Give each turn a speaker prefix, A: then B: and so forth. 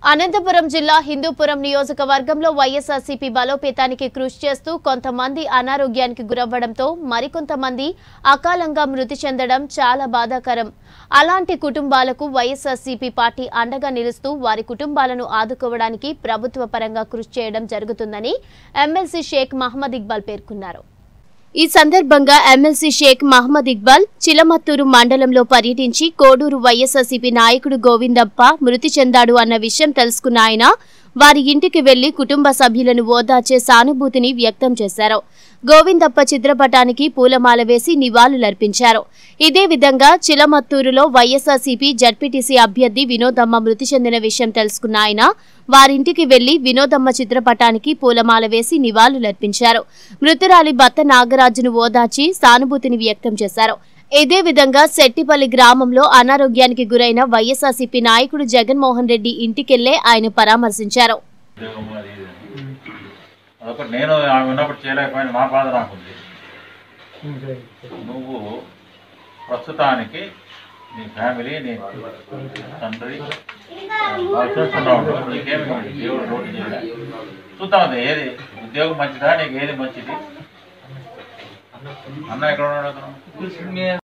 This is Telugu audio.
A: అనంతపురం జిల్లా హిందూపురం నియోజకవర్గంలో వైఎస్ఆర్సీపీ బలోపేతానికి కృషి చేస్తూ కొంతమంది అనారోగ్యానికి గురవ్వడంతో మరికొంతమంది అకాలంగా మృతి చెందడం చాలా బాధాకరం అలాంటి కుటుంబాలకు వైఎస్ఆర్సీపీ పార్టీ అండగా నిలుస్తూ వారి కుటుంబాలను ఆదుకోవడానికి ప్రభుత్వ పరంగా కృషి చేయడం జరుగుతుందని ఎమ్మెల్సీ షేక్ మహమ్మద్ ఇక్బాల్ పేర్కొన్నారు ఈ సందర్భంగా ఎమ్మెల్సీ షేక్ మహమ్మద్ ఇక్బాల్ చిలమత్తూరు మండలంలో పర్యటించి కోడూరు వైఎస్ఆర్సీపీ నాయకుడు గోవిందప్ప మృతి చెందాడు అన్న విషయం తెలుసుకున్న ఆయన వారి ఇంటికి వెళ్లి కుటుంబ సభ్యులను ఓదార్చే సానుభూతిని వ్యక్తం చేశారు గోవిందప్ప చిత్రపటానికి పూలమాల వేసి నివాళులర్పించారు ఇదే విధంగా చిలమత్తూరులో వైఎస్ఆర్సీపీ జడ్పీటీసీ అభ్యర్థి వినోదమ్మ మృతి చెందిన విషయం తెలుసుకున్న ఆయన వారింటికి వెళ్లి వినోదమ్మ చిత్రపటానికి పూలమాల వేసి నివాళులర్పించారు మృతురాలి భర్త నాగరాజును ఓదార్చి సానుభూతిని వ్యక్తం చేశారు ఇదే విధంగా సెట్టిపల్లి గ్రామంలో అనారోగ్యానికి గురైన వైఎస్ఆర్సీపీ నాయకుడు జగన్మోహన్ రెడ్డి ఇంటికెళ్లే ఆయన పరామర్శించారు
B: ఉద్యోగం అది ఇది అని. అదొకటి నేను ఆమె ఉన్నప్పుడు చేయలేకపోయిన నా బాధ నాకుంది నువ్వు ప్రస్తుతానికి నీ ఫ్యామిలీ నీ తండ్రి వాళ్ళు చూస్తున్నావు నీకేమి దేవుడు రోడ్డు చేయలే చూద్దాం అది ఏది ఉద్యోగం మంచిదా నీకు ఏది మంచిది అన్న ఎక్కడ ఉన్నాడు అతను